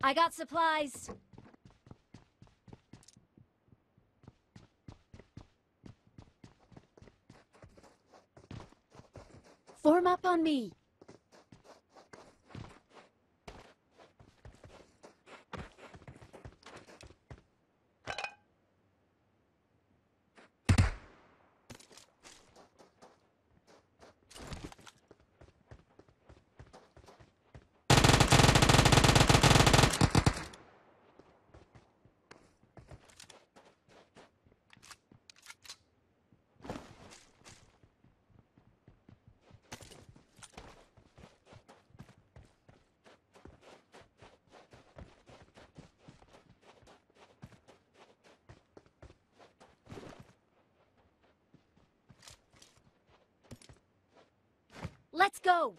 I got supplies. Form up on me. Let's go!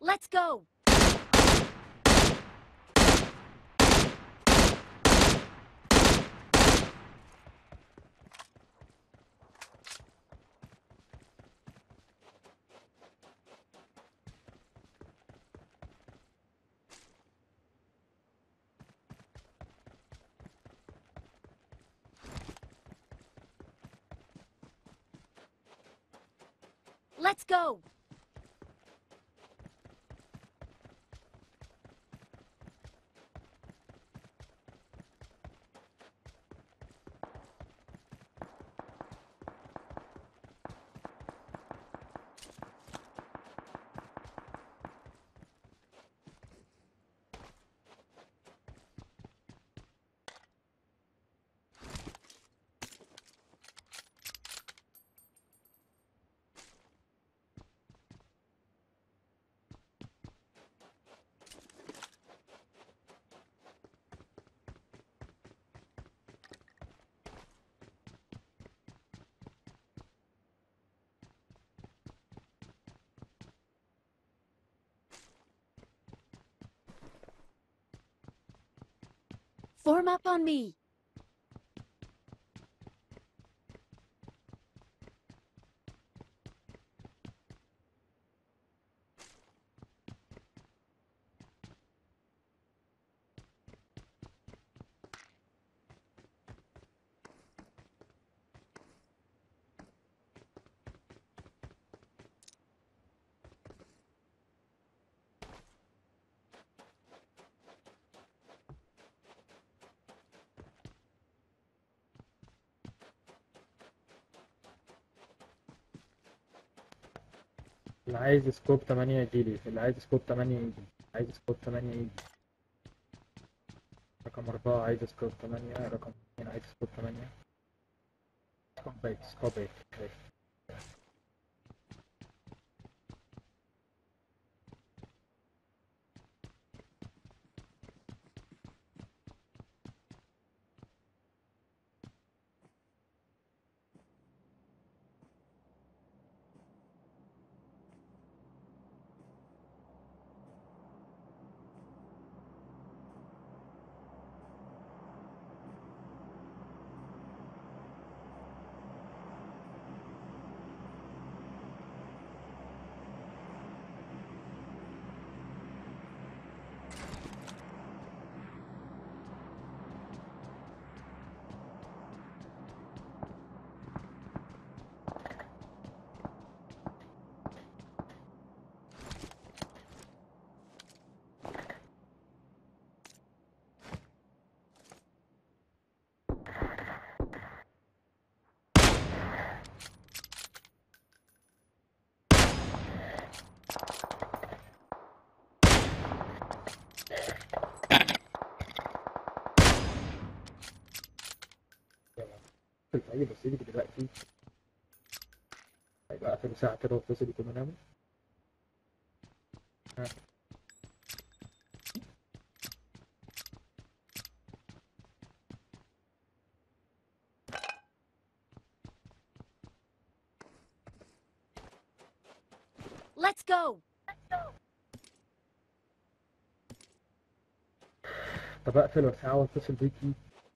Let's go! Let's go! Form up on me! اللي عايز سكوب 8 يجيلي اللي عايز سكوب 8 يجي عايز سكوب 8 يجي رقم أربعة عايز سكوب 8 رقم اثنين عايز سكوب 8 سكوب بيت سكوب بيت في أي بصيلك دلوقتي هيبقى آخر ساعة كده واتصل يكون ناموا ها. Let's go! طب اقفل وساعة واتصل بيكي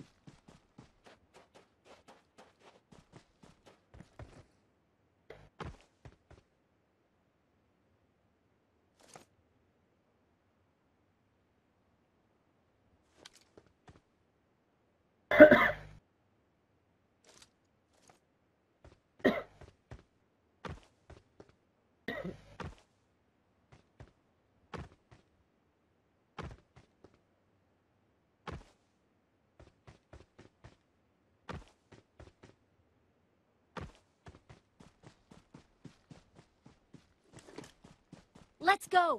Let's go!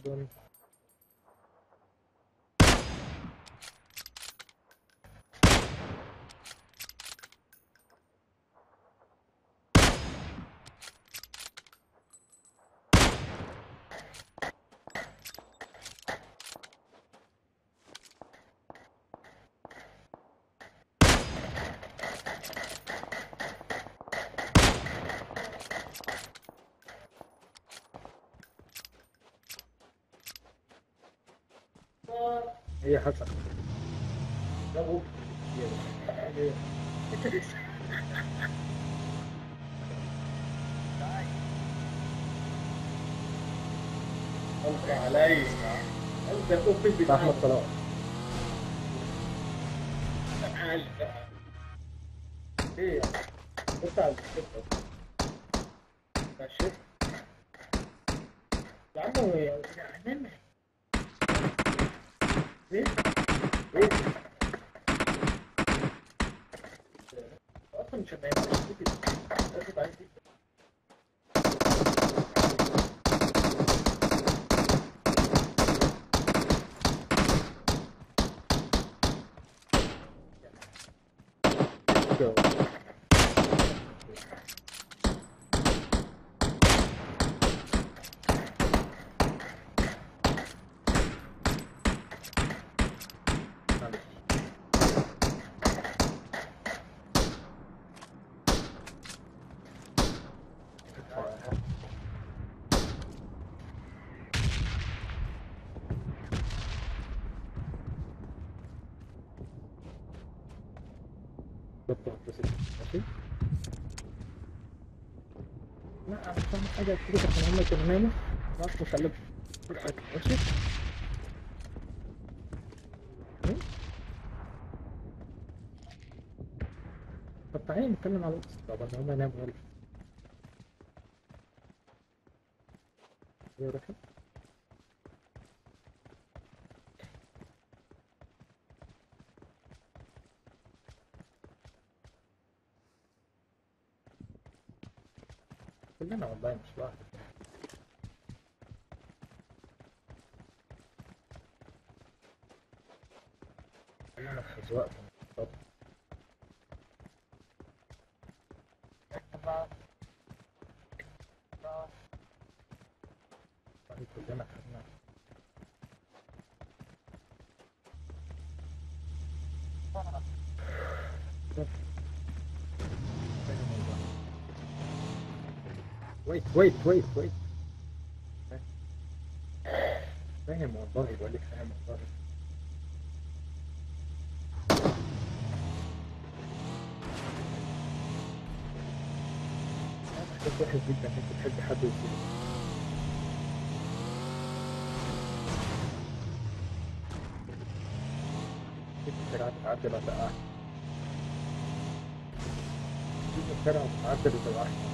دول هي حسن ابو القى علي انت اخي احمد صلاح تعال ايه بص على الشفت الشفت يا عمو يا عمي ايه ايه اصلا مش هبقى اخد عليك go بالضبط بس ماشي لا انا فاهم حاجه كده عشان هم كانوا ناموا ما اعرف اخليك بالأكل ماشي إيه؟ طب تعالى نتكلم على القصة طب ان هم ناموا يلا ايه رحم كلنا والله مش واحد كلنا في أذواق طب والله كلنا خدنا ويت ويت ويت ويت فاهم والله بقول لك فاهم والله احساس وحش جدا انك تحب حد يسيبك ست سرعات تعدل ولا احسن ست سرعات تعدل ولا احسن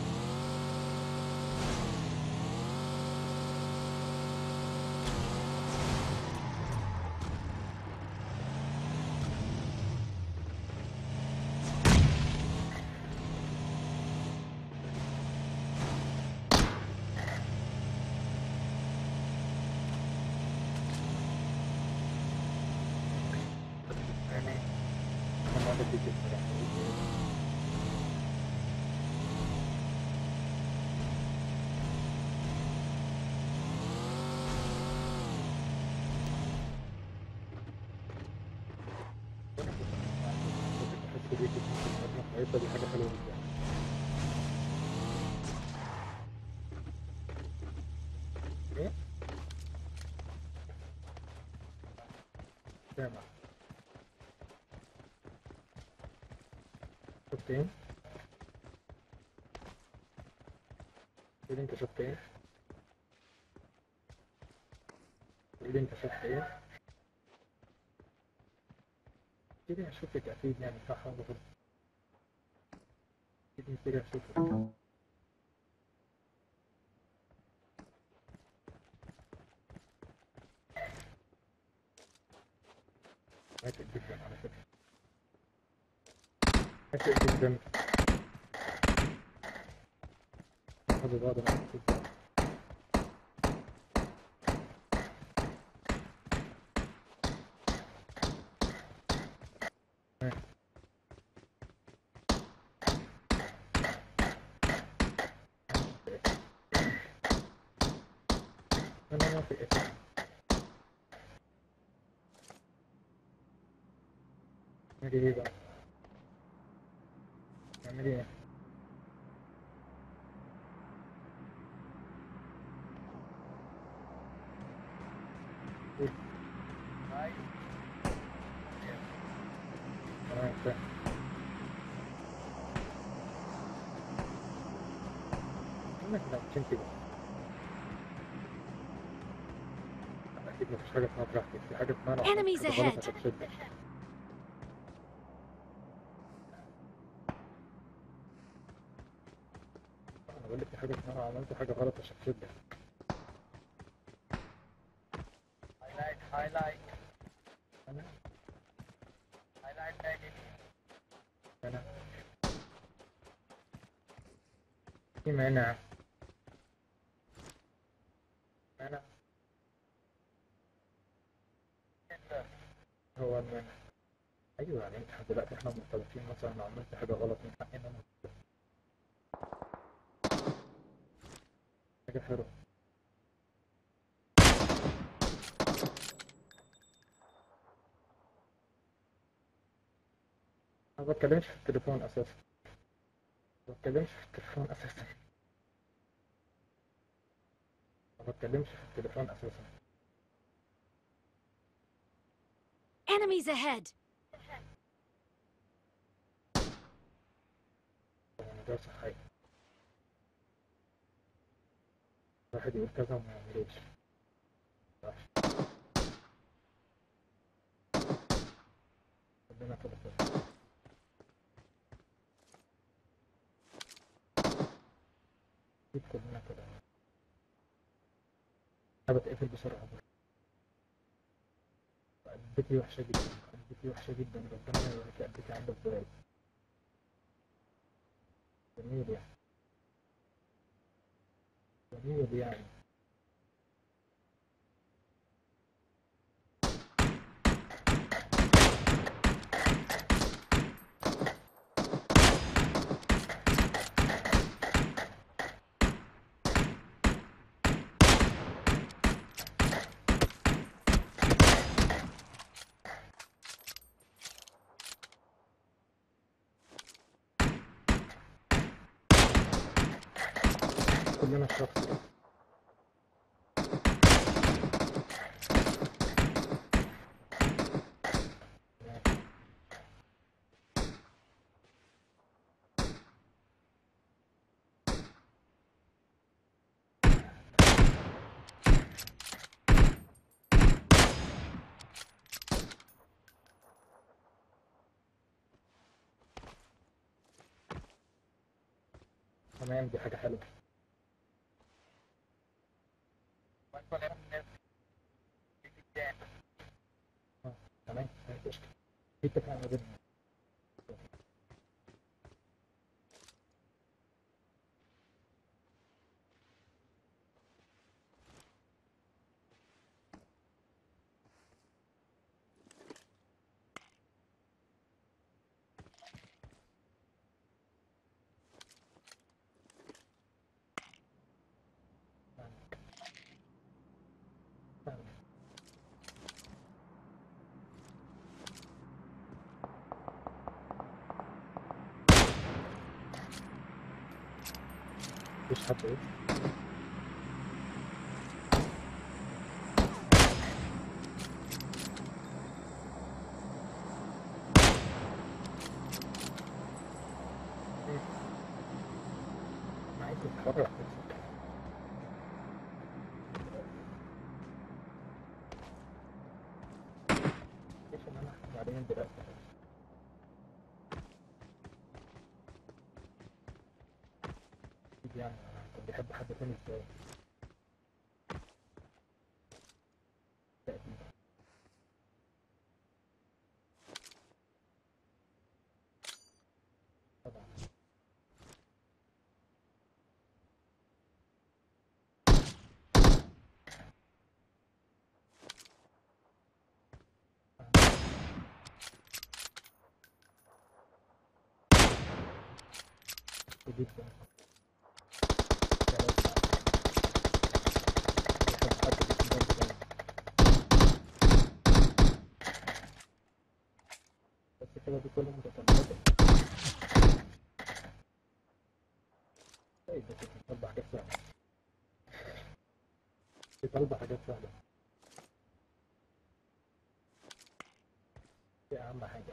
يعني انا ما بدي كده هيبقى دي حاجة حلوة جدا ايه؟ سامع شفت ايه؟ قول انت شفت ايه؟ قول انت شفت ايه؟ كده اشوفك اكيد يعني صح ولا غلط كده كده اشوفك هاتف جدا على فكرة هاتف جدا هذا بعض الناس جدا انا ما في اسم نعمل ايه بقى نعمل ايه إيه؟ تمام فاهم انك لو كنت بقى اكيد مفيش حاجه اسمها براحتك في حاجه اسمها لو عملت Enemies حاجة غلط ahead. هتتشدك انا بقول لك في حاجه اسمها لو عملت حاجه غلط مش هتشدك Highlight, highlight, انا highlight tag انا في مانع مانع it. هو المانع ايوه يعني انت دلوقتي احنا مختلفين مثلا لو عملت حاجه غلط من حقنا نختلف. حاجه حلوه ما بتكلمش في التليفون اساسا ما بتكلمش في التليفون اساسا ما بتكلمش في التليفون اساسا Enemies ahead! يعني ده صحيح واحد يقول كذا وما يعملوش وحش. كلنا كده كده أكيد كلنا كده أنا بتقفل بسرعة برضه. قلبتي وحشة جدا قلبتي وحشة جدا ربنا ما يوريك قلبتي عاملة ازاي جميل يعني جميل يعني كلنا الشخص ده تمام دي حاجة حلوة One for eleven left. This is ten. تمام مفيش مشكلة في اتفاق ما بيننا فاهمك. فاهمك. مفيش حد ايه معاك تتحرك بس كيف ان انا احكم عليه من دلوقتي اكيد يعني انا كنت بحب حد تاني ازاي تأكيد طبعا جدا بحب حد كده دي كلها متطلبات ايه ده كده بتطلع حاجات سهلة بتطلع حاجات سهلة دي أهم حاجة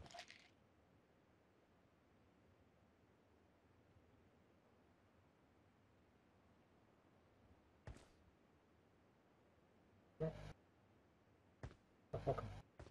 اتفقنا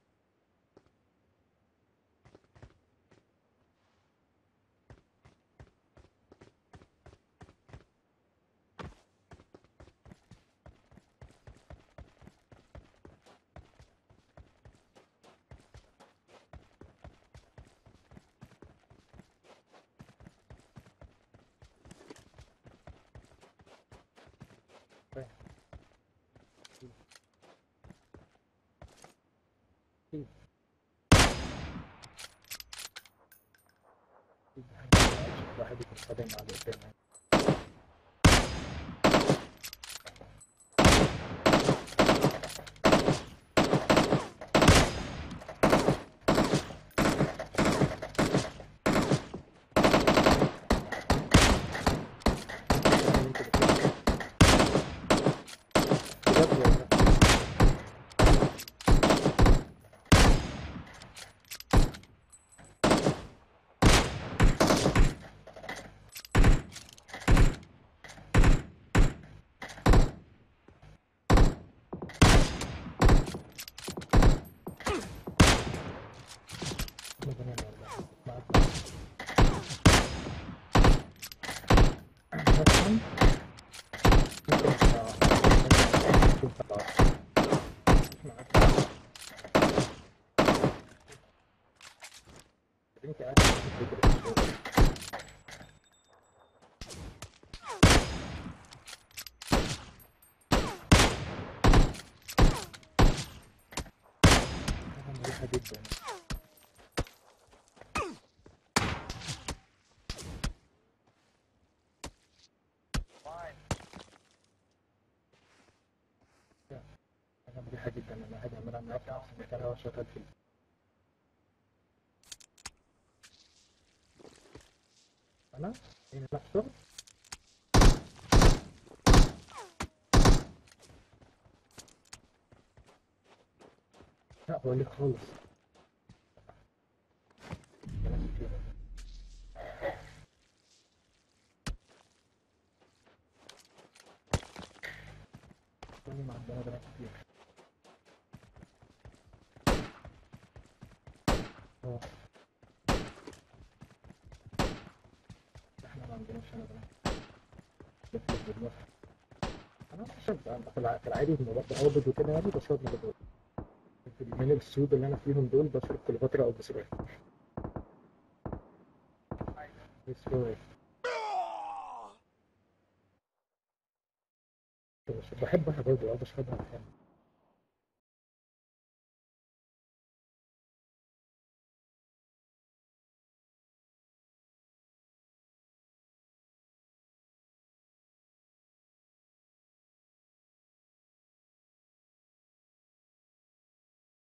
الواحد يكون صادق مع اللي قدامه بجد والله. ربنا يعلم. معاك. مثلاً ممكن آه، ممكن تكون تبع- مش معاك. انت قاعد بتدرس الشغل. حاجة مريحة جدا Fine. حاجة مريحة جدا أنا قاعد أعملها من نفس المكان أهو شغال فيه أنا هنا راح شغل لا بقول لك خالص بلاش كده. كل ما عندنا بنات كتير اه احنا ما عندناش هنا بنات بس بالنص انا بشرب أنا في الع- في العادي لما ببقى قابض وكده يعني بشرب مجدول في اليومين السود اللي انا فيهم دول بشرب كل فترة او بسرعة بسرعة بس بحبها برضه اه بشربها فعلا